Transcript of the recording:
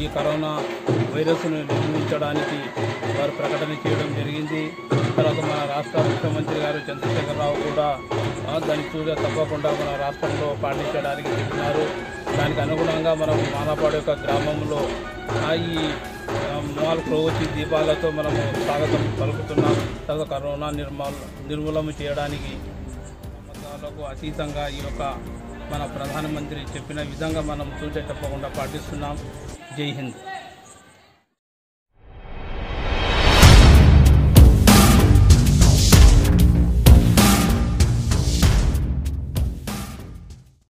ఈ కరోనా వైరస్ను నిర్మించడానికి వారు ప్రకటన చేయడం జరిగింది తర్వాత మన రాష్ట్ర ముఖ్యమంత్రి గారు చంద్రశేఖరరావు కూడా ఆ, దాన్ని చూడ తప్పకుండా మన రాష్ట్రంలో పాటించడానికి చెప్పినారు దానికి అనుగుణంగా మనం మానపాడు యొక్క గ్రామంలో ఆ, ఈ ఆ, మాల్ క్రోవచ్చి దీపాలతో మనము స్వాగతం పలుకుతున్నాం తర్వాత కరోనా నిర్మూల నిర్మూలన చేయడానికి మతాలకు అతీతంగా ఈ యొక్క మన ప్రధానమంత్రి చెప్పిన విధంగా మనం చూసే తప్పకుండా పాటిస్తున్నాం జై హింద్